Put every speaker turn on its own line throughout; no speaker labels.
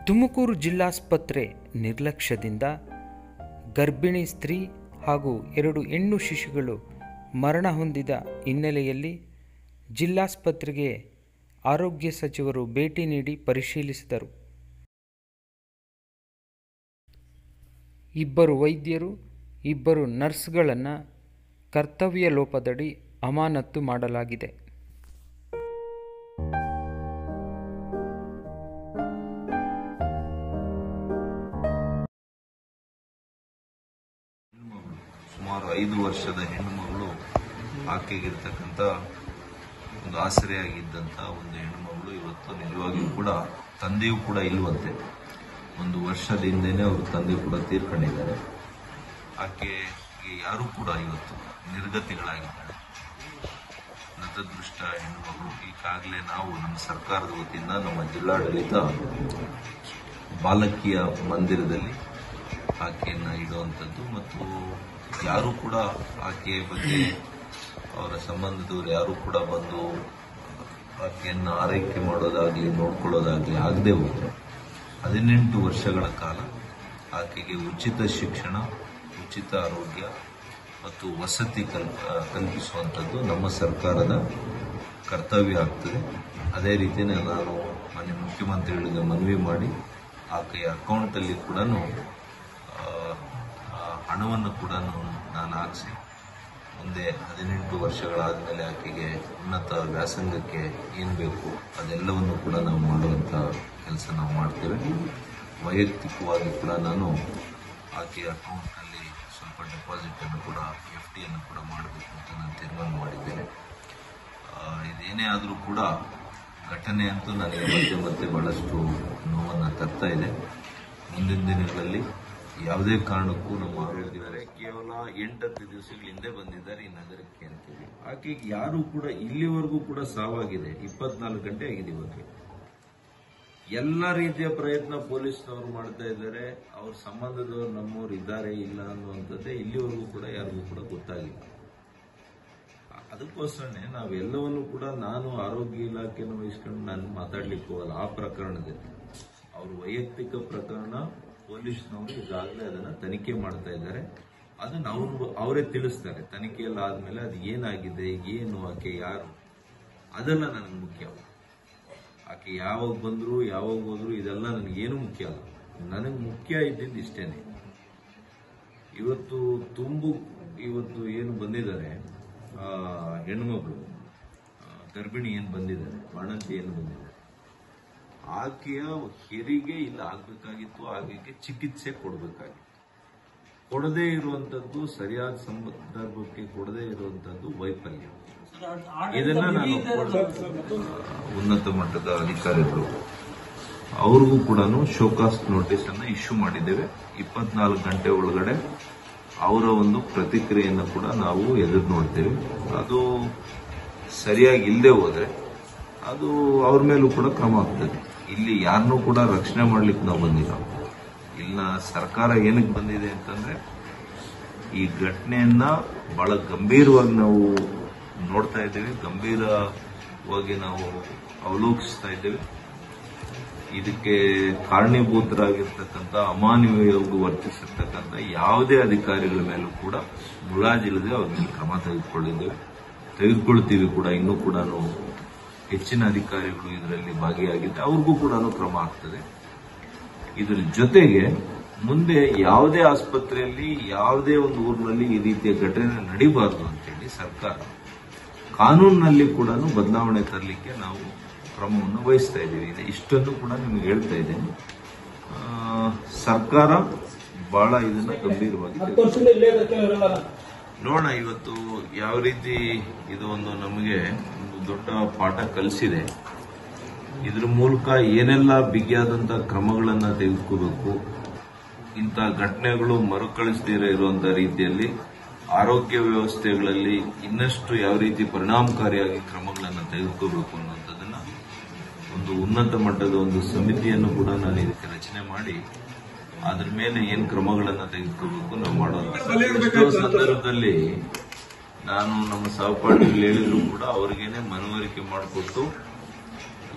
ತುಮಕೂರು ಜಿಲ್ಲಾಸ್ಪತ್ರೆ ನಿರ್ಲಕ್ಷ್ಯದಿಂದ ಗರ್ಭಿಣಿ ಸ್ತ್ರೀ ಹಾಗೂ ಎರಡು ಹೆಣ್ಣು ಶಿಶುಗಳು ಮರಣ ಹೊಂದಿದ ಹಿನ್ನೆಲೆಯಲ್ಲಿ ಜಿಲ್ಲಾಸ್ಪತ್ರೆಗೆ ಆರೋಗ್ಯ ಸಚಿವರು ಭೇಟಿ ನೀಡಿ ಪರಿಶೀಲಿಸಿದರು ಇಬ್ಬರು ವೈದ್ಯರು ಇಬ್ಬರು ನರ್ಸ್ಗಳನ್ನು ಕರ್ತವ್ಯ ಲೋಪದಡಿ ಅಮಾನತು ಮಾಡಲಾಗಿದೆ
ಹೆಣ್ಣುಮಗಳು ಸುಮಾರು ಐದು ವರ್ಷದ ಹೆಣ್ಣು ಮಗಳು ಆಕೆಗಿರ್ತಕ್ಕಂಥ ಒಂದು ಆಸರೆಯಾಗಿದ್ದಂಥ ಒಂದು ಹೆಣ್ಣು ಮಗಳು ಇವತ್ತು ನಿಜವಾಗಿಯೂ ಕೂಡ ತಂದೆಯೂ ಕೂಡ ಇಲ್ವಂತೆ ಒಂದು ವರ್ಷದ ಹಿಂದೆನೇ ಅವ್ರ ತಂದೆ ಕೂಡ ತೀರ್ಕೊಂಡಿದ್ದಾರೆ ಆಕೆಗೆ ಯಾರೂ ಕೂಡ ಇವತ್ತು ನಿರ್ಗತಿಗಳಾಗಿದ್ದಾರೆ ನತದೃಷ್ಟ ಹೆಣ್ಣು ಮಗಳು ಈಗಾಗಲೇ ನಾವು ನಮ್ಮ ಸರ್ಕಾರದ ವತಿಯಿಂದ ನಮ್ಮ ಜಿಲ್ಲಾಡಳಿತ ಬಾಲಕಿಯ ಮಂದಿರದಲ್ಲಿ ಆಕೆಯನ್ನು ಇಡುವಂಥದ್ದು ಮತ್ತು ಯಾರೂ ಕೂಡ ಆಕೆಯ ಬಗ್ಗೆ ಅವರ ಸಂಬಂಧದವರು ಯಾರೂ ಕೂಡ ಬಂದು ಆಕೆಯನ್ನು ಆರೈಕೆ ಮಾಡೋದಾಗಲಿ ನೋಡ್ಕೊಳ್ಳೋದಾಗಲಿ ಆಗದೆ ಹೋದರೆ ಹದಿನೆಂಟು ವರ್ಷಗಳ ಕಾಲ ಆಕೆಗೆ ಉಚಿತ ಶಿಕ್ಷಣ ಉಚಿತ ಆರೋಗ್ಯ ಮತ್ತು ವಸತಿ ಕಲ್ಪ ಕಲ್ಪಿಸುವಂಥದ್ದು ನಮ್ಮ ಸರ್ಕಾರದ ಕರ್ತವ್ಯ ಆಗ್ತದೆ ಅದೇ ರೀತಿಯೇ ನಾನು ಮಾನ್ಯ ಮುಖ್ಯಮಂತ್ರಿಗಳಿಗೆ ಮನವಿ ಮಾಡಿ ಆಕೆಯ ಅಕೌಂಟಲ್ಲಿ ಕೂಡ ಹಣವನ್ನು ಕೂಡ ನಾನು ಹಾಕಿಸಿ ಮುಂದೆ ಹದಿನೆಂಟು ವರ್ಷಗಳಾದಮೇಲೆ ಆಕೆಗೆ ಉನ್ನತ ವ್ಯಾಸಂಗಕ್ಕೆ ಏನು ಬೇಕು ಅದೆಲ್ಲವನ್ನು ಕೂಡ ನಾವು ಮಾಡುವಂಥ ಕೆಲಸ ನಾವು ಮಾಡ್ತೇವೆ ವೈಯಕ್ತಿಕವಾಗಿ ಕೂಡ ನಾನು ಆಕೆಯ ಅಕೌಂಟ್ನಲ್ಲಿ ಸ್ವಲ್ಪ ಡೆಪಾಸಿಟನ್ನು ಕೂಡ ಎಫ್ ಡಿಯನ್ನು ಕೂಡ ಮಾಡಬೇಕು ಅಂತ ನಾನು ತೀರ್ಮಾನ ಮಾಡಿದ್ದೇನೆ ಆ, ಇದೇನೇ ಆದರೂ ಕೂಡ ಘಟನೆ ಅಂತೂ ನನಗೆ ಮತ್ತೆ ಮತ್ತೆ ಬಹಳಷ್ಟು ನೋವನ್ನು ತರ್ತಾ ಇದೆ ಮುಂದಿನ ದಿನಗಳಲ್ಲಿ ಯಾವುದೇ ಕಾರಣಕ್ಕೂ ನಮ್ಮ ಆರೋಗ್ಯದರೆ ಕೇವಲ ಎಂಟತ್ತು ದಿವಸಗಳ ಹಿಂದೆ ಬಂದಿದ್ದಾರೆ ಈ ನಗರಕ್ಕೆ ಅಂತೇಳಿ ಆಕೆಗೆ ಯಾರು ಕೂಡ ಇಲ್ಲಿವರೆಗೂ ಕೂಡ ಸಾವಾಗಿದೆ ಇಪ್ಪತ್ನಾಲ್ಕು ಗಂಟೆ ಆಗಿದೆ ಇವತ್ತು ಎಲ್ಲ ರೀತಿಯ ಪ್ರಯತ್ನ ಪೊಲೀಸ್ನವರು ಮಾಡ್ತಾ ಇದ್ದಾರೆ ಅವ್ರ ಸಂಬಂಧದವರು ನಮ್ಮವ್ರು ಇದ್ದಾರೆ ಇಲ್ಲ ಅನ್ನುವಂಥದ್ದೇ ಇಲ್ಲಿವರೆಗೂ ಕೂಡ ಯಾರಿಗೂ ಕೂಡ ಗೊತ್ತಾಗಿಲ್ಲ ಅದಕ್ಕೋಸ್ಕರನೇ ನಾವೆಲ್ಲವನ್ನು ಕೂಡ ನಾನು ಆರೋಗ್ಯ ಇಲಾಖೆಯನ್ನು ವಹಿಸ್ಕೊಂಡು ನಾನು ಮಾತಾಡ್ಲಿಕ್ಕೆ ಹೋಗಲ್ಲ ಆ ಪ್ರಕರಣದಲ್ಲಿ ಅವ್ರ ವೈಯಕ್ತಿಕ ಪ್ರಕರಣ ಪೊಲೀಸ್ನವರು ಈಗಾಗಲೇ ಅದನ್ನ ತನಿಖೆ ಮಾಡ್ತಾ ಇದ್ದಾರೆ ಅದನ್ನ ಅವರು ಅವರೇ ತಿಳಿಸ್ತಾರೆ ತನಿಖೆಯಲ್ಲಿ ಆದ್ಮೇಲೆ ಅದು ಏನಾಗಿದೆ ಏನು ಆಕೆ ಯಾರು ಅದೆಲ್ಲ ನನಗೆ ಮುಖ್ಯ ಆಕೆ ಯಾವಾಗ ಬಂದ್ರು ಯಾವಾಗ ಹೋದ್ರು ಇದೆಲ್ಲ ನನಗೇನು ಮುಖ್ಯ ಅಲ್ಲ ನನಗೆ ಮುಖ್ಯ ಇದ್ದಿದ್ದು ಇಷ್ಟೇನೆ ಇವತ್ತು ತುಂಬು ಇವತ್ತು ಏನು ಬಂದಿದ್ದಾರೆ ಆ, ಹೆಣ್ಮಗಳು ಆ, ಗರ್ಭಿಣಿ ಏನು ಬಂದಿದ್ದಾರೆ ಬಾಣಂತಿ ಏನು ಬಂದಿದ್ದಾರೆ ಆಕೆಯ ಹೆರಿಗೆ ಇಲ್ಲ ಆಗ್ಬೇಕಾಗಿತ್ತು ಆಕೆಗೆ ಚಿಕಿತ್ಸೆ ಕೊಡಬೇಕಾಗಿತ್ತು ಕೊಡದೇ ಇರುವಂತದ್ದು ಸರಿಯಾದ ಸಂದರ್ಭಕ್ಕೆ ಕೊಡದೇ ಇರುವಂತದ್ದು ವೈಫಲ್ಯ ಇದನ್ನ ನಾನು ಒಪ್ಕೊಳ್ತೀನಿ. ಉನ್ನತ ಮಟ್ಟದ ಅಧಿಕಾರಿಗಳು ಅವ್ರಿಗೂ ಕೂಡ ಶೋಕಾಸ್ ನೋಟಿಸ್ ಅನ್ನ ಇಶ್ಯೂ ಮಾಡಿದ್ದೇವೆ ಇಪ್ಪತ್ನಾಲ್ಕು ಗಂಟೆ ಒಳಗಡೆ ಅವರ ಒಂದು ಪ್ರತಿಕ್ರಿಯೆಯನ್ನು ಕೂಡ ನಾವು ಎದುರು ನೋಡ್ತೇವೆ ಅದು ಸರಿಯಾಗಿ ಇಲ್ಲದೆ ಹೋದ್ರೆ ಅದು ಅವ್ರ ಮೇಲೂ ಕೂಡ ಕ್ರಮ ಆಗ್ತದೆ ಇಲ್ಲಿ ಯಾರನ್ನೂ ಕೂಡ ರಕ್ಷಣೆ ಮಾಡ್ಲಿಕ್ಕೆ ನಾವು ಬಂದಿಲ್ಲ ಇಲ್ಲಿನ ಸರ್ಕಾರ ಏನಕ್ಕೆ ಬಂದಿದೆ ಅಂತಂದ್ರೆ ಈ ಘಟನೆಯನ್ನ ಬಹಳ ಗಂಭೀರವಾಗಿ ನಾವು ನೋಡ್ತಾ ಇದ್ದೇವೆ ಗಂಭೀರವಾಗಿ ನಾವು ಅವಲೋಕಿಸ್ತಾ ಇದ್ದೇವೆ ಇದಕ್ಕೆ ಕಾರಣೀಭೂತರಾಗಿರ್ತಕ್ಕಂಥ ಅಮಾನವೀಯವಾಗಿ ವರ್ತಿಸಿರ್ತಕ್ಕಂಥ ಯಾವುದೇ ಅಧಿಕಾರಿಗಳ ಮೇಲೂ ಕೂಡ ಮುಲಾಜಿಲ್ಲದೆ ಅವ್ರ ಮೇಲೆ ಕ್ರಮ ತೆಗೆದುಕೊಂಡಿದ್ದೇವೆ ತೆಗೆದುಕೊಳ್ತೀವಿ ಕೂಡ ಇನ್ನೂ ಕೂಡ ಹೆಚ್ಚಿನ ಅಧಿಕಾರಿಗಳು ಇದರಲ್ಲಿ ಭಾಗಿಯಾಗಿದ್ದೆ ಅವ್ರಿಗೂ ಕೂಡ ಕ್ರಮ ಆಗ್ತದೆ ಇದರ ಜೊತೆಗೆ ಮುಂದೆ ಯಾವುದೇ ಆಸ್ಪತ್ರೆಯಲ್ಲಿ ಯಾವುದೇ ಒಂದು ಊರಿನಲ್ಲಿ ಈ ರೀತಿಯ ಘಟನೆ ನಡೀಬಾರದು ಅಂತೇಳಿ ಸರ್ಕಾರ ಕಾನೂನಿನಲ್ಲಿ ಕೂಡ ಬದಲಾವಣೆ ತರಲಿಕ್ಕೆ ನಾವು ಕ್ರಮವನ್ನು ವಹಿಸ್ತಾ ಇದ್ದೀವಿ ಇದು ಇಷ್ಟನ್ನು ಕೂಡ ನಿಮಗೆ ಹೇಳ್ತಾ ಇದ್ದೇನೆ ಆ, ಸರ್ಕಾರ ಬಹಳ ಇದನ್ನ ಗಂಭೀರವಾಗಿ ತೆಗೆದುಕೊಂಡಿದೆ. ನೋಡೋಣ ಇವತ್ತು ಯಾವ ರೀತಿ ಇದು ಒಂದು ನಮಗೆ ಒಂದು ದೊಡ್ಡ ಪಾಠ ಕಲಿಸಿದೆ ಇದ್ರ ಮೂಲಕ ಏನೆಲ್ಲ ಬಿಗಿಯಾದಂತ ಕ್ರಮಗಳನ್ನ ತೆಗೆದುಕೋಬೇಕು ಇಂಥ ಘಟನೆಗಳು ಮರುಕಳಿಸದೇ ಇರುವಂತ ರೀತಿಯಲ್ಲಿ ಆರೋಗ್ಯ ವ್ಯವಸ್ಥೆಗಳಲ್ಲಿ ಇನ್ನಷ್ಟು ಯಾವ ರೀತಿ ಪರಿಣಾಮಕಾರಿಯಾಗಿ ಕ್ರಮಗಳನ್ನು ತೆಗೆದುಕೋಬೇಕು ಅನ್ನುವಂಥದ್ದನ್ನ ಒಂದು ಉನ್ನತ ಮಟ್ಟದ ಒಂದು ಸಮಿತಿಯನ್ನು ಕೂಡ ನಾನು ಇದಕ್ಕೆ ರಚನೆ ಮಾಡಿ ಅದ್ರ ಮೇಲೆ ಏನ್ ಕ್ರಮಗಳನ್ನ ತೆಗೆದುಕೋಬೇಕು ನಾವು ಮಾಡುವಂತ ಎಷ್ಟೋ ಸಂದರ್ಭದಲ್ಲಿ ನಾನು ನಮ್ಮ ಸಹಪಾಠಿಗಳು ಹೇಳಿದ್ರು ಕೂಡ ಅವರಿಗೇನೆ ಮನವರಿಕೆ ಮಾಡಿಕೊಟ್ಟು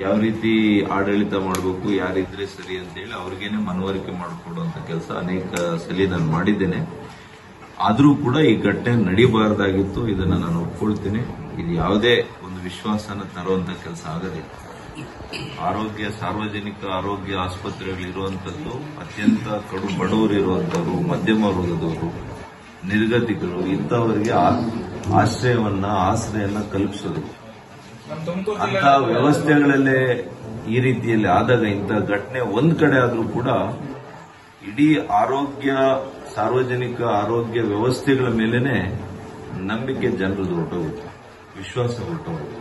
ಯಾವ ರೀತಿ ಆಡಳಿತ ಮಾಡಬೇಕು ಯಾರಿದ್ರೆ ಸರಿ ಅಂತೇಳಿ ಅವ್ರಿಗೇನೆ ಮನವರಿಕೆ ಮಾಡಿಕೊಡುವಂತ ಕೆಲಸ ಅನೇಕ ಸಲ ನಾನು ಮಾಡಿದ್ದೇನೆ ಆದರೂ ಕೂಡ ಈ ಘಟನೆ ನಡೀಬಾರ್ದಾಗಿತ್ತು ಇದನ್ನ ನಾನು ಒಪ್ಕೊಳ್ತೀನಿ ಇದು ಯಾವುದೇ ಒಂದು ವಿಶ್ವಾಸನ ತರುವಂತ ಕೆಲಸ ಆಗೋದಿಲ್ಲ ಆರೋಗ್ಯ ಸಾರ್ವಜನಿಕ ಆರೋಗ್ಯ ಆಸ್ಪತ್ರೆಗಳಿರುವಂತದ್ದು ಅತ್ಯಂತ ಕಡು ಬಡವರು ಇರುವಂತವರು ಮಧ್ಯಮ ವರ್ಗದವರು ನಿರ್ಗತಿಕರು ಇಂಥವರಿಗೆ ಆ- ಆಶ್ರಯವನ್ನ ಆಶ್ರಯನ್ನ ಕಲ್ಪಿಸೋದು ಅಂತ ವ್ಯವಸ್ಥೆಗಳಲ್ಲೇ ಈ ರೀತಿಯಲ್ಲಿ ಆದಾಗ ಇಂಥ ಘಟನೆ ಒಂದ್ ಕಡೆ ಆದ್ರೂ ಕೂಡ ಇಡೀ ಆರೋಗ್ಯ ಸಾರ್ವಜನಿಕ ಆರೋಗ್ಯ ವ್ಯವಸ್ಥೆಗಳ ಮೇಲೆನೆ ನಂಬಿಕೆ ಜನರದು ಹೊರಟೋಗುತ್ತೆ ವಿಶ್ವಾಸ ಹೊರಟೋಗುತ್ತೆ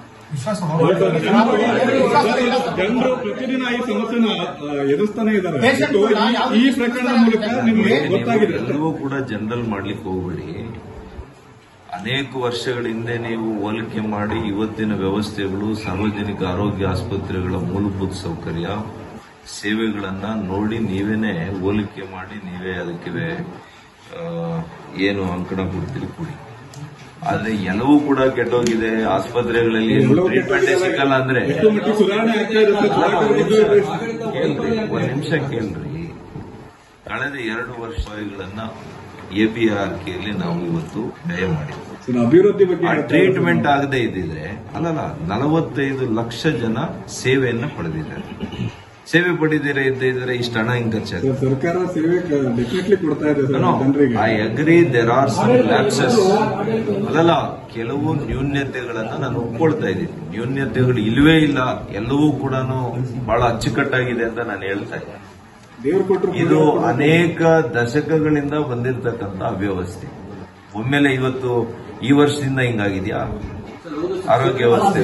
ಜನರು ಪ್ರತಿದಿನ ಈ ಸಮಸ್ಯೆನ ಆ, ಎದುರಿಸ್ತಾನೆ ಇದ್ದಾರೆ ಮತ್ತು ಈ- ಈ ಪ್ರಕರಣದ ಮೂಲಕ ನಿಮಗೆ ಗೊತ್ತಾಗಿದೆ
ಎಲ್ಲವೂ ಕೂಡ ಜನರಲ್ ಮಾಡ್ಲಿಕ್ಕೆ ಹೋಗ್ಬೇಡಿ ಅನೇಕ ವರ್ಷಗಳ ಹಿಂದೆ ನೀವು ಹೋಲಿಕೆ ಮಾಡಿ ಇವತ್ತಿನ ವ್ಯವಸ್ಥೆಗಳು ಸಾರ್ವಜನಿಕ ಆರೋಗ್ಯ ಆಸ್ಪತ್ರೆಗಳ ಮೂಲಭೂತ ಸೌಕರ್ಯ ಸೇವೆಗಳನ್ನ ನೋಡಿ ನೀವೇನೆ ಹೋಲಿಕೆ ಮಾಡಿ ನೀವೇ ಅದಕ್ಕೆ ಆ, ಏನು ಅಂಕಣ ಕೊಡ್ತೀರಿ ಕೊಡಿ ಆದ್ರೆ ಎಲ್ಲವೂ ಕೂಡ ಕೆಟ್ಟೋಗಿದೆ ಆಸ್ಪತ್ರೆಗಳಲ್ಲಿ ಟ್ರೀಟ್ಮೆಂಟ್ ಸಿಕ್ಕಲ್ಲ ಅಂದ್ರೆ
ಎಷ್ಟು ಮಟ್ಟಿಗೆ ಸುಧಾರಣೆ ಆಗ್ತಾ ಇರುತ್ತೆ
ಕೇಳ್ರಿ ಒಂದ್ ನಿಮಿಷ ಕೇಳ್ರಿ ಕಳೆದ ಎರಡು ವರ್ಷಗಳನ್ನ ಎಬಿಆರ್ಕೆಯಲ್ಲಿ ನಾವು ಇವತ್ತು ವ್ಯಯ ಮಾಡಿದ್ವಿ
ಸರ್, ಅಭಿವೃದ್ಧಿ ಬಗ್ಗೆ
ಆ ಟ್ರೀಟ್ಮೆಂಟ್ ಆಗದೆ ಇದ್ದಿದ್ರೆ ಅಲ್ಲಲ್ಲ ನಲವತ್ತೈದು ಲಕ್ಷ ಜನ ಸೇವೆಯನ್ನ ಪಡೆದಿದ್ದಾರೆ ಸೇವೆ ಪಡೆದಿರ ಇದ್ದಿದ್ರೆ ಇಷ್ಟು ಹಣ ಹಿಂಗ್ ಖರ್ಚಾಗುತ್ತೆ
ಸರ್, ಸರ್ಕಾರ ಸೇವೆ ಡೆಫಿನೆಟ್ಲಿ ಕೊಡ್ತಾ ಇದೆ ಸರ್ ಜನರಿಗೆ
I agree there are some lapses ಅಲ್ಲಲ್ಲ ಕೆಲವು ನ್ಯೂನ್ಯತೆಗಳನ್ನ ನಾನು ಒಪ್ಕೊಳ್ತಾ ಇದ್ದೀನಿ ನ್ಯೂನ್ಯತೆಗಳು ಇಲ್ವೇ ಇಲ್ಲ ಎಲ್ಲವೂ ಕೂಡ ಬಹಳ ಅಚ್ಚುಕಟ್ಟಾಗಿದೆ ಅಂತ ನಾನು ಹೇಳ್ತಾ ಇದ್ದೀನಿ
ದೇವ್ರು ಕೊಟ್ಟರು
ಇದು ಅನೇಕ ದಶಕಗಳಿಂದ ಬಂದಿರತಕ್ಕಂತ ಅವ್ಯವಸ್ಥೆ ಒಮ್ಮೆಲೆ ಇವತ್ತು ಈ ವರ್ಷದಿಂದ ಹಿಂಗಾಗಿದ್ಯಾ ಆರೋಗ್ಯ ವ್ಯವಸ್ಥೆ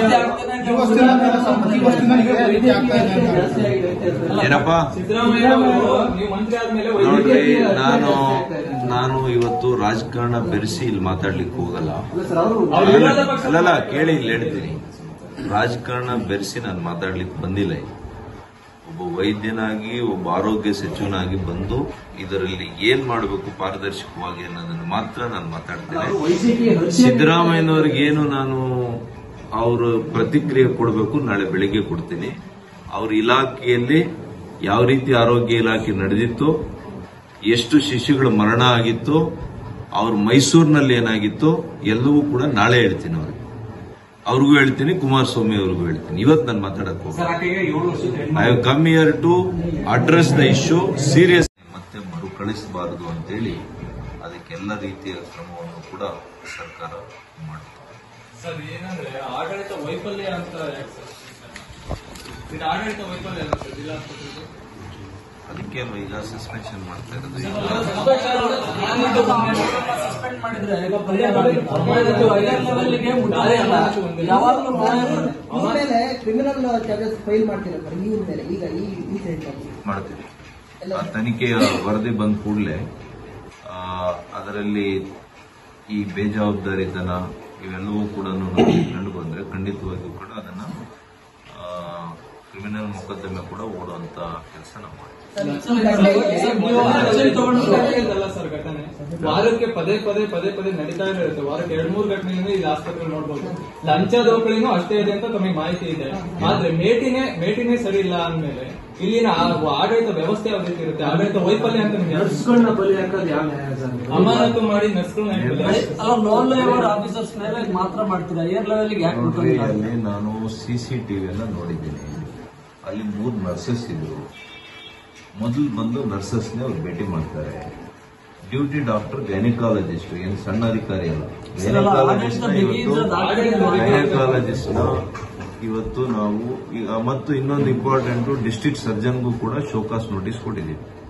ಏನಪ್ಪ
ಸಿದ್ದರಾಮಯ್ಯ ಅವರು ನೀವು ಮಂತ್ರಿ ಆದ್ಮೇಲೆ
ನೋಡ್ರಿ
ವೈದ್ಯಕೀಯ
ನಾನು ನಾನು ಇವತ್ತು ರಾಜಕಾರಣ ಬೆರೆಸಿ ಇಲ್ಲಿ ಮಾತಾಡ್ಲಿಕ್ಕೆ ಹೋಗಲ್ಲ
ಅವ್ರು ವಿರೋಧ ಪಕ್ಷ
ಅಲ್ಲಲ್ಲ ಕೇಳಿ ಇಲ್ಲಿ ಹೇಳ್ತೀನಿ ರಾಜಕಾರಣ ಬೆರೆಸಿ ನಾನು ಮಾತಾಡ್ಲಿಕ್ಕೆ ಬಂದಿಲ್ಲ ಇಲ್ಲಿ. ಒಬ್ಬ ವೈದ್ಯನಾಗಿ ಒಬ್ಬ ಆರೋಗ್ಯ ಸಚಿವನಾಗಿ ಬಂದು ಇದರಲ್ಲಿ ಏನ್ ಮಾಡಬೇಕು ಪಾರದರ್ಶಕವಾಗಿ ಅನ್ನೋದನ್ನು ಮಾತ್ರ ನಾನು ಮಾತಾಡ್ತೇನೆ ಸಿದ್ದರಾಮಯ್ಯನವ್ರಿಗೆ ಏನು ನಾನು ಅವರು ಪ್ರತಿಕ್ರಿಯೆ ಕೊಡಬೇಕು ನಾಳೆ ಬೆಳಿಗ್ಗೆ ಕೊಡ್ತೀನಿ ಅವ್ರ ಇಲಾಖೆಯಲ್ಲಿ ಯಾವ ರೀತಿ ಆರೋಗ್ಯ ಇಲಾಖೆ ನಡೆದಿತ್ತು ಎಷ್ಟು ಶಿಶುಗಳ ಮರಣ ಆಗಿತ್ತು ಅವ್ರ ಮೈಸೂರಿನಲ್ಲಿ ಏನಾಗಿತ್ತು ಎಲ್ಲವೂ ಕೂಡ ನಾಳೆ ಹೇಳ್ತೀನಿ ಅವ್ರಿಗೆ ಅವ್ರಿಗೂ ಹೇಳ್ತೀನಿ ಕುಮಾರಸ್ವಾಮಿ ಅವ್ರಿಗೂ ಹೇಳ್ತೀನಿ ಇವತ್ತು ನಾನು ಮಾತಾಡಕ್ ಹೋಗ್ತೀನಿ
ಆಕೆಗೆ ಏಳು ವರ್ಷದ ಹೆಣ್ಣು
I have come here to address the issue serious ಮತ್ತೆ ಮರುಕಳಿಸಬಾರದು ಅಂತೇಳಿ ಅದಕ್ಕೆಲ್ಲ ರೀತಿಯ ಕ್ರಮವನ್ನು ಕೂಡ ಸರ್ಕಾರ ಮಾಡುತ್ತೆ
ಸರ್ ಏನಂದ್ರೆ ಆಡಳಿತ ವೈಫಲ್ಯ ಅಂತ ಯಾಕೆ ಸರ್? ಇದು ಆಡಳಿತ ವೈಫಲ್ಯ ಅಲ್ಲ ಸರ್ ಜಿಲ್ಲಾಸ್ಪತ್ರೆದು
ಅದಕ್ಕೆ ಈಗ ಸಸ್ಪೆನ್ಷನ್ ಮಾಡ್ತಾ ಇರೋದು ಈಗ
ಸಸ್ಪೆಂಡ್ ಮಾಡಿದ್ರೆ ಈಗ ಪರಿಹಾರ ಆಗಿತ್ತು. ಅದು higher level ಗೆ ಮುಟ್ಟಾದೆ ಅಲ್ಲ. ಯಾವಾಗ್ಲೂ
ಇವ್ರ ಮೇಲೆ ಕ್ರಿಮಿನಲ್ ಚಾರ್ಜಸ್ ಫೈಲ್ ಮಾಡ್ತೀರಾ ಸರ್ ಇವ್ರ ಮೇಲೆ ಈಗ ಈ ಇನ್ಸಿಡೆಂಟ್ ಅಲ್ಲಿ
ಮಾಡ್ತೀವಿ ಆ ತನಿಖೆಯ ವರದಿ ಬಂದ ಕೂಡಲೇ ಅದರಲ್ಲಿ ಈ ಬೇಜವಾಬ್ದಾರಿತನ ಇವೆಲ್ಲವೂ ಕೂಡ ನಮಗೆ ಕಂಡು ಬಂದ್ರೆ ಖಂಡಿತವಾಗಿಯೂ ಕೂಡ ಅದನ್ನ ಕ್ರಿಮಿನಲ್ ಮೊಕದ್ದಮೆ ಕೂಡ ಓಡುವಂತ ಕೆಲಸ ನಾವು ಮಾಡ್ತೀವಿ
ಲಂಚ ತಗೊಂಡು ಇದಲ್ಲ ಸರ್ ಘಟನೆ ವಾರಕ್ಕೆ ಪದೇ ಪದೇ ಪದೇ ಪದೇ ನಡೀತಾ ಇರುತ್ತೆ ವಾರಕ್ಕೆ ಎರಡ್ ಮೂರು ಘಟನೆಯಿಂದ ಇಲ್ಲಿ ಆಸ್ಪತ್ರೆ ನೋಡ್ಬೋದು ಲಂಚ ದೋಕಳಿನೂ ಅಷ್ಟೇ ಇದೆ ಅಂತ ತಮಗೆ ಮಾಹಿತಿ ಇದೆ ಆದ್ರೆ ಮೇಟಿನೇ ಮೇಟಿನೇ ಸರಿ ಇಲ್ಲ ಅಂದ್ಮೇಲೆ ಇಲ್ಲಿನ ಆ- ಆಡಳಿತ ವ್ಯವಸ್ಥೆ ಯಾವ ರೀತಿ ಇರುತ್ತೆ ಆಡಳಿತ ವೈಫಲ್ಯ ಅಂತ ನಿಮ್ಗೆ ಯಾರು-
ನರ್ಸ್ಗಳನ್ನ ಬಲಿ ಹಾಕೋದು ಯಾವ ನ್ಯಾಯ ಸರ್
ಅಮಾನತು ಮಾಡಿ ನರ್ಸ್ಗಳನ್ನ
ಅಲ್ಲ ಲೋ ಲೆವೆಲ್ ಆಫೀಸರ್ಸ್ ಮೇಲೆ ಮಾತ್ರ ಮಾಡ್ತೀರಾ ಹೈಯರ್ ಲೆವೆಲ್ ಯಾಕೆ
ನೋಡ್ರಿ
ಮುಟ್ಟೋದಿಲ್ಲ
ಅಲ್ಲಿ ನಾನು ಸಿ ಸಿ ಟಿವಿಯನ್ನ ನೋಡಿದ್ದೀನಿ ಅಲ್ಲಿ ಮೂರು ನರ್ಸಸ್ ಇದ್ರು ಮೊದಲು ಬಂದು ನರ್ಸಸ್ನೇ ಅವ್ರು ಭೇಟಿ ಮಾಡ್ತಾರೆ ಡ್ಯೂಟಿ ಡಾಕ್ಟರ್ ಗೈನಕಾಲಜಿಸ್ಟ್ ಏನು ಸಣ್ಣ ಅಧಿಕಾರಿ ಅಲ್ಲ
ಸರ್, ಅಲ್ಲ,
ಗೈನಕಾಲಜಿಸ್ಟ್
ಆಡಳಿತ ಬಿಗಿ ಇದ್ರೆ ದಾಖಲೆ
ಗೈನಕಾಲಜಿಸ್ಟ್ ಇವತ್ತು ನಾವು ಈಗ ಮತ್ತು ಇನ್ನೊಂದು ಇಂಪಾರ್ಟೆಂಟ್ ಡಿಸ್ಟ್ರಿಕ್ಟ್ ಸರ್ಜನ್ಗೂ ಕೂಡ ಶೋಕಾಸ್ ನೋಟಿಸ್ ಕೊಟ್ಟಿದ್ದೀವಿ